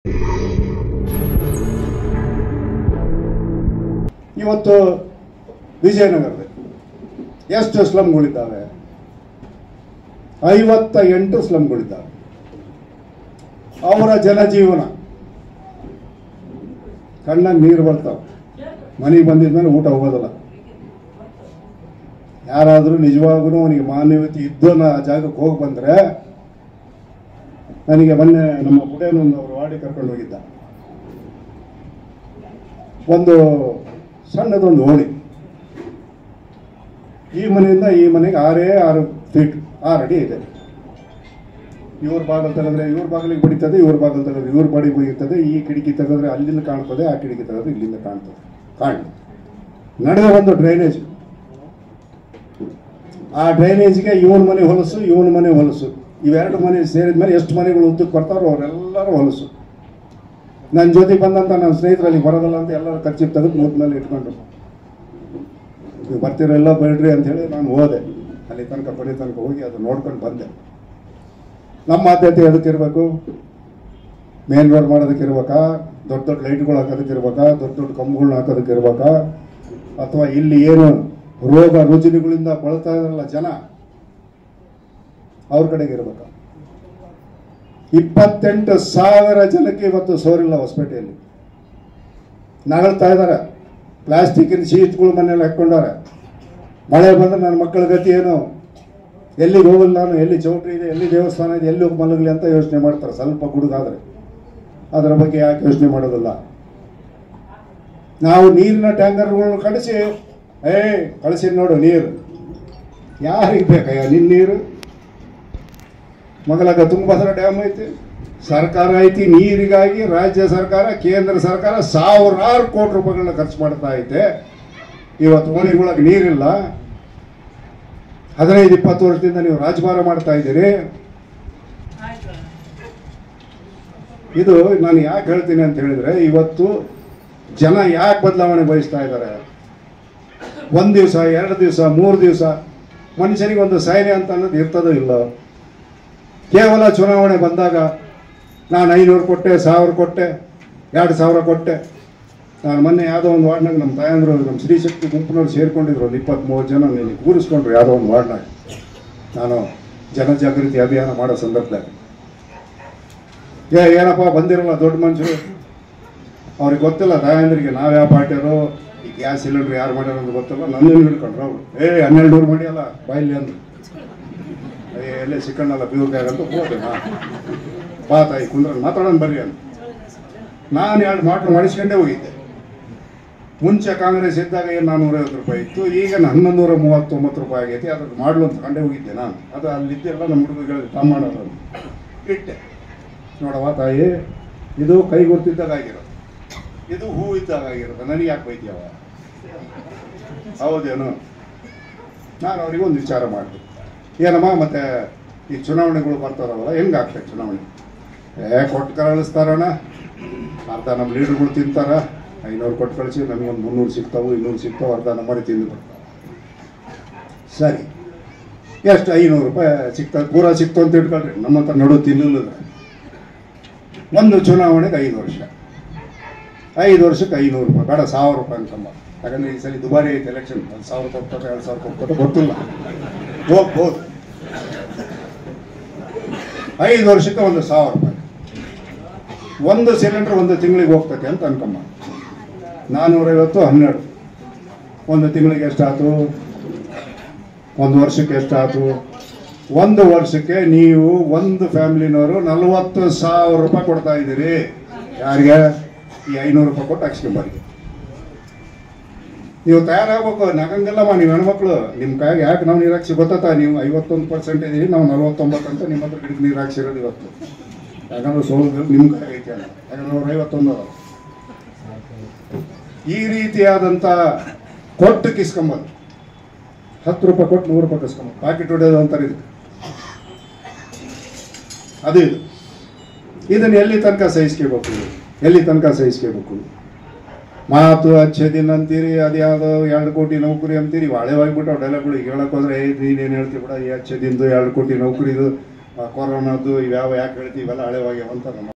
ಇವತ್ತು ವಿಜಯನಗರದಲ್ಲಿ ಎಷ್ಟು ಸ್ಲಮ್ಗಳಿದ್ದಾವೆ ಐವತ್ತ ಎಂಟು ಸ್ಲಮ್ಗಳಿದ್ದಾವೆ ಅವರ ಜನಜೀವನ ಕಣ್ಣಾಗ ನೀರು ಬರ್ತಾವೆ ಮನೆಗೆ ಬಂದಿದ್ಮೇಲೆ ಊಟ ಹೋಗೋದಿಲ್ಲ ಯಾರಾದರೂ ನಿಜವಾಗೂ ಅವನಿಗೆ ಮಾನವೀಯತೆ ಇದ್ದೋನ ಆ ಜಾಗಕ್ಕೆ ಹೋಗಿ ಬಂದರೆ ನನಗೆ ಮೊನ್ನೆ ನಮ್ಮ ಪುಟೇನೊಂದು ಅವರು ವಾಡಿ ಕರ್ಕೊಂಡು ಹೋಗಿದ್ದ ಒಂದು ಸಣ್ಣದೊಂದು ಓಣಿ ಈ ಮನೆಯಿಂದ ಈ ಮನೆಗೆ ಆರೇ ಆರು ಫೀಟ್ ಆರು ಅಡಿ ಇದೆ ಇವ್ರ ಬಾಗಿಲು ತೆಗೆದ್ರೆ ಇವ್ರ ಬಾಗಿಲಿಗೆ ಬಡಿತದೆ ಇವ್ರ ಬಾಗಿಲು ತೆಗೆದ್ರೆ ಇವ್ರ ಬಾಡಿಗೆ ಬೀಳ್ತದೆ ಈ ಕಿಟಕಿ ತೆಗೆದ್ರೆ ಅಲ್ಲಿಂದ ಕಾಣ್ತದೆ ಆ ಕಿಟಕಿ ತೆಗೆದ್ರೆ ಇಲ್ಲಿಂದ ಕಾಣ್ತದೆ ಕಾಣ್ ನಡೆದ ಒಂದು ಡ್ರೈನೇಜ್ ಆ ಡ್ರೈನೇಜ್ಗೆ ಇವನ ಮನೆ ಹೊಲಸು ಇವನ ಮನೆ ಹೊಲಸು ಇವೆರಡು ಮನೆ ಸೇರಿದ ಮೇಲೆ ಎಷ್ಟು ಮನೆಗಳು ಉದ್ದಕ್ಕೆ ಬರ್ತಾರೋ ಅವರೆಲ್ಲರೂ ಹೊಲಸು ನನ್ನ ಜೊತೆಗೆ ಬಂದಂಥ ನನ್ನ ಸ್ನೇಹಿತರಲ್ಲಿ ಬರೋದಲ್ಲ ಅಂತ ಎಲ್ಲರೂ ಖರ್ಚಿಗೆ ತೆಗೆದು ಮೂತ್ ಮೇಲೆ ಇಟ್ಕೊಂಡ್ರು ನೀವು ಬರ್ತೀರಲ್ಲ ಬೇಡ್ರಿ ಅಂತ ಹೇಳಿ ನಾನು ಹೋದೆ ಅಲ್ಲಿ ತನಕ ಕೊನೆ ತನಕ ಹೋಗಿ ಅದು ನೋಡ್ಕೊಂಡು ಬಂದೆ ನಮ್ಮ ಆದ್ಯತೆ ಅದಕ್ಕಿರಬೇಕು ಮೇನ್ ರೋಡ್ ಮಾಡೋದಕ್ಕೆ ಇರ್ಬೇಕಾ ದೊಡ್ಡ ದೊಡ್ಡ ಲೈಟ್ಗಳು ಹಾಕೋದಕ್ಕೆ ಇರ್ಬೇಕಾ ದೊಡ್ಡ ದೊಡ್ಡ ಕಂಬಗಳನ್ನ ಹಾಕೋದಕ್ಕೆ ಇರ್ಬೇಕಾ ಅಥವಾ ಇಲ್ಲಿ ಏನು ರೋಗ ರುಜಿನಗಳಿಂದ ಬಳಲ್ತಾ ಇದಾರಲ್ಲ ಜನ ಅವ್ರ ಕಡೆಗೆ ಇರ್ಬೇಕಾ ಇಪ್ಪತ್ತೆಂಟು ಸಾವಿರ ಜನಕ್ಕೆ ಇವತ್ತು ಸೋರಿಲ್ಲ ಹೊಸಪೇಟೆಯಲ್ಲಿ ನಗಳ್ತಾ ಇದ್ದಾರೆ ಪ್ಲಾಸ್ಟಿಕ್ಕಿನ ಶೀಟ್ಗಳು ಮನೇಲಿ ಹಾಕ್ಕೊಂಡಾರೆ ಮಳೆ ಬಂದ್ರೆ ನನ್ನ ಮಕ್ಕಳ ಗತಿ ಏನು ಎಲ್ಲಿಗೆ ಹೋಗಲ್ಲ ನಾನು ಎಲ್ಲಿ ಚೌಟ್ರಿ ಇದೆ ಎಲ್ಲಿ ದೇವಸ್ಥಾನ ಇದೆ ಎಲ್ಲಿ ಹೋಗಿ ಮಲಗಲಿ ಅಂತ ಯೋಚನೆ ಮಾಡ್ತಾರೆ ಸ್ವಲ್ಪ ಗುಡುಗಾದ್ರೆ ಅದರ ಬಗ್ಗೆ ಯಾಕೆ ಯೋಚನೆ ಮಾಡೋದಿಲ್ಲ ನಾವು ನೀರಿನ ಟ್ಯಾಂಕರ್ಗಳನ್ನ ಕಳಿಸಿ ಏ ಕಳಿಸಿ ನೋಡು ನೀರು ಯಾರಿಗೆ ಬೇಕಯ್ಯ ನಿನ್ನ ನೀರು ಮಗಲಾಗ ತುಂಗಭದ್ರಾ ಡ್ಯಾಮ್ ಐತಿ ಸರ್ಕಾರ ಐತಿ ನೀರಿಗಾಗಿ ರಾಜ್ಯ ಸರ್ಕಾರ ಕೇಂದ್ರ ಸರ್ಕಾರ ಸಾವಿರಾರು ಕೋಟಿ ರೂಪಾಯಿಗಳನ್ನ ಖರ್ಚು ಮಾಡ್ತಾ ಐತೆ ಇವತ್ತು ಓಣಿಗಳೊಳಗೆ ನೀರಿಲ್ಲ ಹದಿನೈದು ಇಪ್ಪತ್ತು ವರ್ಷದಿಂದ ನೀವು ರಾಜಭಾರ ಮಾಡ್ತಾ ಇದ್ದೀರಿ ಇದು ನಾನು ಯಾಕೆ ಹೇಳ್ತೀನಿ ಅಂತ ಹೇಳಿದ್ರೆ ಇವತ್ತು ಜನ ಯಾಕೆ ಬದಲಾವಣೆ ಬಯಸ್ತಾ ಇದ್ದಾರೆ ಒಂದು ದಿವಸ ಎರಡು ದಿವಸ ಮೂರು ದಿವಸ ಮನುಷ್ಯನಿಗೆ ಒಂದು ಸೈನ್ಯ ಅಂತ ಅನ್ನೋದು ಇರ್ತದೋ ಇಲ್ಲ ಕೇವಲ ಚುನಾವಣೆ ಬಂದಾಗ ನಾನು ಐನೂರು ಕೊಟ್ಟೆ ಸಾವಿರ ಕೊಟ್ಟೆ ಎರಡು ಸಾವಿರ ಕೊಟ್ಟೆ ನಾನು ಮೊನ್ನೆ ಯಾವುದೋ ಒಂದು ವಾರ್ಡ್ನಾಗ ನಮ್ಮ ತಾಯಂದ್ರು ನಮ್ಮ ಶ್ರೀಶಕ್ತಿ ಗುಂಪಿನವ್ರು ಸೇರ್ಕೊಂಡಿದ್ರು ಒಂದು ಇಪ್ಪತ್ತ್ ಮೂವತ್ತು ಜನ ನೀನು ಕೂರಿಸ್ಕೊಂಡ್ರು ಯಾವುದೋ ಒಂದು ವಾರ್ಡ್ನಾಗ ನಾನು ಜನಜಾಗೃತಿ ಅಭಿಯಾನ ಮಾಡೋ ಸಂದರ್ಭದಾಗ ಏ ಏನಪ್ಪ ಬಂದಿರಲ್ಲ ದೊಡ್ಡ ಮನುಷ್ಯರು ಅವ್ರಿಗೆ ಗೊತ್ತಿಲ್ಲ ತಾಯಂದ್ರಿಗೆ ನಾವು ಯಾವ ಪಾರ್ಟಿಯರು ಈ ಗ್ಯಾಸ್ ಸಿಲಿಂಡರ್ ಯಾರು ಮಾಡ್ಯಾರ ಅಂತ ಗೊತ್ತಿಲ್ಲ ನನ್ನನ್ನು ಹಿಡ್ಕೊಂಡ್ರು ಅವರು ಏ ಹನ್ನೆರಡು ನೂರು ಮಾಡಿಯಲ್ಲ ಬಾಯಿಲಿ ಅಂದ್ರು ಏ ಎಲ್ಲೇ ಸಿಕ್ಕಣ್ಣಲ್ಲ ಬೀರ್ಗಾಗ ಅಂತ ಹೋದೆ ನಾ ಬಾ ತಾಯಿ ಕುಂದ್ರ ಮಾತಾಡೋಣ ಬರ್ರಿ ಅಂತ ನಾನು ಎರಡು ಮಾಟು ಮಾಡಿಸ್ಕೊಂಡೇ ಹೋಗಿದ್ದೆ ಮುಂಚೆ ಕಾಂಗ್ರೆಸ್ ಇದ್ದಾಗ ಏನು ನಾನ್ನೂರೈವತ್ತು ರೂಪಾಯಿ ಇತ್ತು ಈಗ ಹನ್ನೊಂದು ನೂರ ಮೂವತ್ತೊಂಬತ್ತು ರೂಪಾಯಿ ಆಗೈತಿ ಅದ್ರ ಮಾಡ್ಲು ಅಂತ ಕಂಡೇ ಹೋಗಿದ್ದೆ ನಾನು ಅದು ಅಲ್ಲಿದ್ದೆಲ್ಲ ನಮ್ಮ ಹುಡುಗರು ತಮ್ಮ ಮಾಡೋದು ಇಟ್ಟೆ ನೋಡವ ತಾಯಿ ಇದು ಕೈ ಗುರ್ತಿದ್ದಾಗ ಆಗಿರೋದು ಇದು ಹೂ ಇದ್ದಾಗ ಆಗಿರೋದು ನನಗೆ ಯಾಕೆ ಬೈತೀಯವ ಹೌದೇನು ನಾನು ಅವ್ರಿಗೆ ಒಂದು ವಿಚಾರ ಮಾಡಿದೆ ಏನಮ್ಮ ಮತ್ತೆ ಈ ಚುನಾವಣೆಗಳು ಬರ್ತಾರವಲ್ಲ ಹೆಂಗೆ ಆಗ್ತದೆ ಚುನಾವಣೆ ಏ ಕೊಟ್ಟು ಕಳಿಸ್ತಾರಣ್ಣ ಅರ್ಧ ನಮ್ಮ ಲೀಡರ್ಗಳು ತಿಂತಾರ ಐನೂರು ಕೊಟ್ಟು ಕಳಿಸಿ ನಮಗೊಂದು ಮುನ್ನೂರು ಸಿಗ್ತಾವು ಇನ್ನೂರು ಸಿಗ್ತಾವೆ ಅರ್ಧ ನಮ್ಮ ಮಾಡಿ ತಿಂದು ಬರ್ತಾವೆ ಸರಿ ಎಷ್ಟು ಐನೂರು ರೂಪಾಯಿ ಸಿಗ್ತದೆ ಪೂರ ಸಿಕ್ತು ಅಂತ ಇಟ್ಕೊಳ್ರಿ ನಮ್ಮ ಹತ್ರ ನಡು ತಿನ್ನಲಿಲ್ಲ ಒಂದು ಚುನಾವಣೆಗೆ ಐದು ವರ್ಷ ಐದು ವರ್ಷಕ್ಕೆ ಐನೂರು ರೂಪಾಯಿ ಬೇಡ ಸಾವಿರ ರೂಪಾಯಿ ಅಂತಮ್ಮ ಯಾಕಂದ್ರೆ ಈ ಸಲ ದುಬಾರಿ ಐತೆ ಎಲೆಕ್ಷನ್ ಒಂದು ಸಾವಿರ ಕೊಡ್ತಾರೆ ಎರಡು ಸಾವಿರ ಕೊಡ್ತಾರೆ ಗೊತ್ತಿಲ್ಲ ಹೋಗ್ಬೋದು ಐದು ವರ್ಷಕ್ಕೆ ಒಂದು ಸಾವಿರ ರೂಪಾಯಿ ಒಂದು ಸಿಲಿಂಡರ್ ಒಂದು ತಿಂಗಳಿಗೆ ಹೋಗ್ತೈತೆ ಅಂತ ಅನ್ಕಮ್ಮ ನಾನ್ನೂರೈವತ್ತು ಹನ್ನೆರಡು ಒಂದು ತಿಂಗಳಿಗೆ ಎಷ್ಟಾಯ್ತು ಒಂದು ವರ್ಷಕ್ಕೆ ಎಷ್ಟಾಯ್ತು ಒಂದು ವರ್ಷಕ್ಕೆ ನೀವು ಒಂದು ಫ್ಯಾಮಿಲಿನವರು ನಲವತ್ತು ಸಾವಿರ ರೂಪಾಯಿ ಕೊಡ್ತಾ ಇದ್ದೀರಿ ಯಾರಿಗೆ ಈ ಐನೂರು ರೂಪಾಯಿ ಕೊಟ್ಟು ಹಾಕ್ಸ್ಕೊಂಬರಿ ನೀವು ತಯಾರಾಗಬೇಕು ನಗಂಗಿಲ್ಲಮ್ಮ ನೀವು ಹೆಣ್ಮಕ್ಳು ನಿಮ್ಮ ಕೈಯಾಗ ಯಾಕೆ ನಾವು ನೀರು ಹಾಕ್ಸಿ ಗೊತ್ತಾ ನೀವು ಐವತ್ತೊಂದು ಪರ್ಸೆಂಟ್ ಇದೀವಿ ನಾವು ನಲವತ್ತೊಂಬತ್ತು ಅಂತ ನಿಮ್ಮ ಹತ್ರ ಗಿಡಕ್ಕೆ ನೀರು ಹಾಕ್ಸಿರೋದು ಇವತ್ತು ಯಾಕಂದ್ರೆ ಸೋಲು ನಿಮ್ಮ ಕೈ ಐತೆ ಅಲ್ಲ ಯಾಕಂದ್ರೆ ಅವ್ರು ಐವತ್ತೊಂದು ಅದಾವ. ಈ ರೀತಿಯಾದಂಥ ಕೊಟ್ಟು ಕಿಸ್ಕೊಂಬದು ಹತ್ತು ರೂಪಾಯಿ ಕೊಟ್ಟು ನೂರು ರೂಪಾಯಿ ಕಿಸ್ಕೊಂಬದು ಪಾಕೆಟ್ ಹೊಡೆಯೋದು ಅಂತಾರೆ ಇದು ಅದು ಇದು ಇದನ್ನು ಎಲ್ಲಿ ತನಕ ಸಹಿಸ್ಕೋಬೇಕು ಎಲ್ಲಿ ತನಕ ಸಹಿಸ್ಕೋಬೇಕು ಮಾತು ಅಚ್ಚೆ ದಿನ ಅಂತೀರಿ ಅದ್ಯಾವುದೋ ಎರಡು ಕೋಟಿ ನೌಕರಿ ಅಂತೀರಿ ಹಳೆವಾಗ್ಬಿಟ್ಟು ಡೈಲಾಗ್ಗಳು ಈಗ ಹೇಳಕ್ ಹೋದ್ರೆ ಏ ನೀನೇನು ಹೇಳ್ತೀವಿ ಬಿಡ ಈ ಅಚ್ಚೆ ದಿನದು ಎರಡು ಕೋಟಿ ನೌಕರಿದು ಆ ಕೊರೋನಾದ್ದು ಇವ್ಯಾವ ಯಾಕೆ ಹೇಳ್ತೀವಿ ಇವೆಲ್ಲ ಹಳೆವಾಗ್ಯಾವ ಅಂತ ನಮ್ಮ